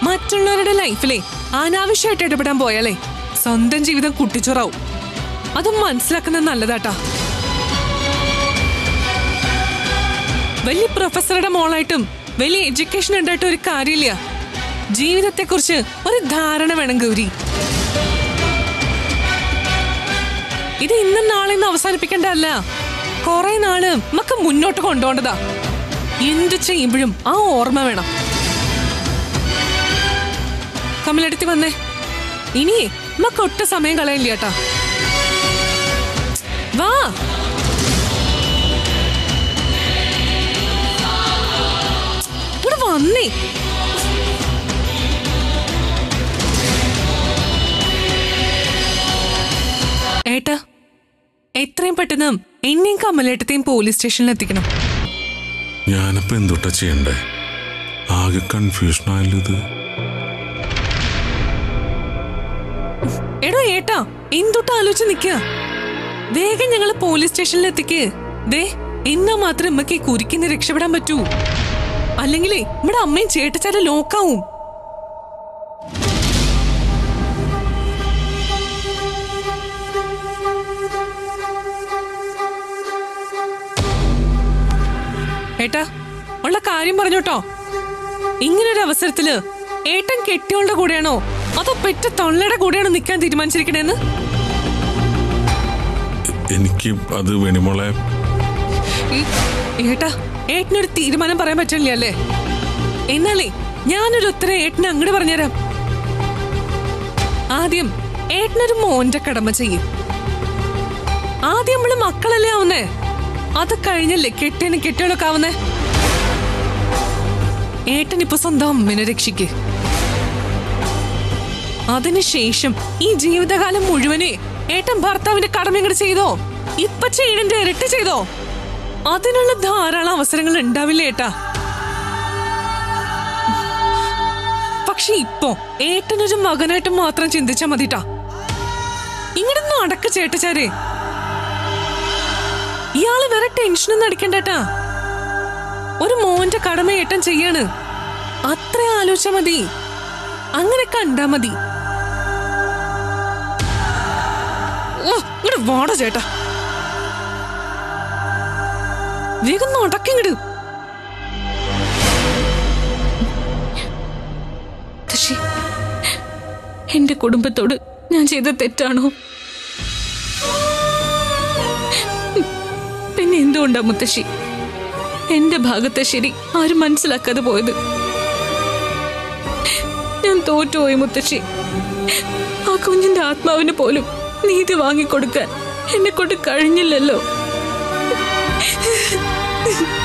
മറ്റുള്ളവരുടെ ലൈഫിലെ അനാവശ്യമായിട്ട് ഇടപെടാൻ പോയാലേ സ്വന്തം ജീവിതം കുട്ടിച്ചോറാവും അതും മനസ്സിലാക്കുന്നത് നല്ലതാട്ടാ വലിയ പ്രൊഫസറുടെ മോളായിട്ടും വലിയ എഡ്യൂക്കേഷൻ ഉണ്ടായിട്ടും ഒരു കാര്യമില്ല ജീവിതത്തെക്കുറിച്ച് ഒരു ധാരണ വേണം ഗൗരി ഇത് ഇന്നും നാളെ അവസാനിപ്പിക്കേണ്ടതല്ല കുറെ നാള് നമുക്ക് മുന്നോട്ട് കൊണ്ടുപോകേണ്ടതാ എന്ത് ചെയ്യുമ്പോഴും ആ ഓർമ്മ വേണം കമലെടുത്തി വന്നേ ഇനി നമുക്ക് ഒട്ട സമയം കളയില്ല കേട്ടാ വാ ഇവിടെ വന്നേ ഏട്ടാ എത്രയും പെട്ടെന്ന് എന്നെയും കമലേട്ടത്തെയും പോലീസ് സ്റ്റേഷനിൽ എത്തിക്കണം ഞാനിപ്പോ എന്തുട്ടാ ചെയ്യണ്ടേ ആകെ കൺഫ്യൂഷൻ ആയല്ലോ ഇത് എടോ ഏട്ടാ എന്തൊട്ട് ആലോചിച്ച് നിക്ക വേഗം ഞങ്ങള് പോലീസ് സ്റ്റേഷനിൽ എത്തിക്ക് ദേ എന്നാ മാത്രം നമ്മക്ക് ഈ കുരിക്കിന്ന് രക്ഷപ്പെടാൻ പറ്റൂ അല്ലെങ്കിലേ നമ്മുടെ അമ്മയും ചേട്ടച്ചാരെ ലോക്കാവും ഏട്ടാ ഉള്ള കാര്യം പറഞ്ഞോട്ടോ ഇങ്ങനൊരു അവസരത്തില് ഏട്ടൻ കെട്ടിയോളുടെ കൂടെയാണോ അതോ പെറ്റ തള്ളയുടെ കൂടെയാണോ നിൽക്കാൻ തീരുമാനിച്ചിരിക്കണേന്ന് എനിക്ക് അത് വെണിമോളെ ഈ- ഏട്ടാ ഏട്ടനൊരു തീരുമാനം പറയാൻ പറ്റില്ല അല്ലേ എന്നാലേ ഞാനൊരു ഉത്തരം ഏട്ടന് അങ്ങോട്ട് പറഞ്ഞുതരാം ആദ്യം ഏട്ടനൊരു മോന്റെ കടമ ചെയ്യും ആദ്യം നമ്മള് മക്കളല്ലേ ആവുന്നേ അത് കഴിഞ്ഞല്ലേ കെട്ടിയനും കെട്ടിയോളൊക്കെ ആവുന്നേ ഏട്ടൻ ഇപ്പൊ സ്വന്തം അമ്മനെ രക്ഷിക്ക് അതിനുശേഷം ഈ ജീവിതകാലം മുഴുവനെ ഏട്ടൻ ഭർത്താവിന്റെ കടമ ഇങ്ങോട്ട് ചെയ്തോ ഇപ്പൊ ചെയ്യണന്റെ ഇരട്ടി ചെയ്തോ അതിനുള്ള ധാരാളം അവസരങ്ങൾ ഉണ്ടാവില്ല ഏട്ടാ പക്ഷെ ഇപ്പോ ഏട്ടനൊരു മകനായിട്ട് മാത്രം ചിന്തിച്ചാ മതിട്ടാ ഇങ്ങോട്ട് നടക്ക ചേട്ടച്ചാരെ ഇയാള് വേറെ ടെൻഷനൊന്നും അടിക്കണ്ടേട്ടാ ഒരു മോന്റെ കടമ ഏട്ടൻ ചെയ്യാണ് അത്ര ആലോചിച്ചാ മതി അങ്ങനെ കണ്ടാ മതി ഓ ഇങ്ങോട്ട് വാട ചേട്ടാ വേഗം നടക്കിങ്ങട് മുത്തശ്ശി എന്റെ കുടുംബത്തോട് ഞാൻ ചെയ്ത തെറ്റാണോ പിന്നെ എന്തുകൊണ്ടാ മുത്തശ്ശി എന്റെ ഭാഗത്തെ ശരി ആരും മനസ്സിലാക്കാതെ പോയത് ഞാൻ തോറ്റുപോയി മുത്തശ്ശി ആ കുഞ്ഞിന്റെ ആത്മാവിന് പോലും നീതി വാങ്ങിക്കൊടുക്കാൻ എന്നെ കൊണ്ട് കഴിഞ്ഞില്ലല്ലോ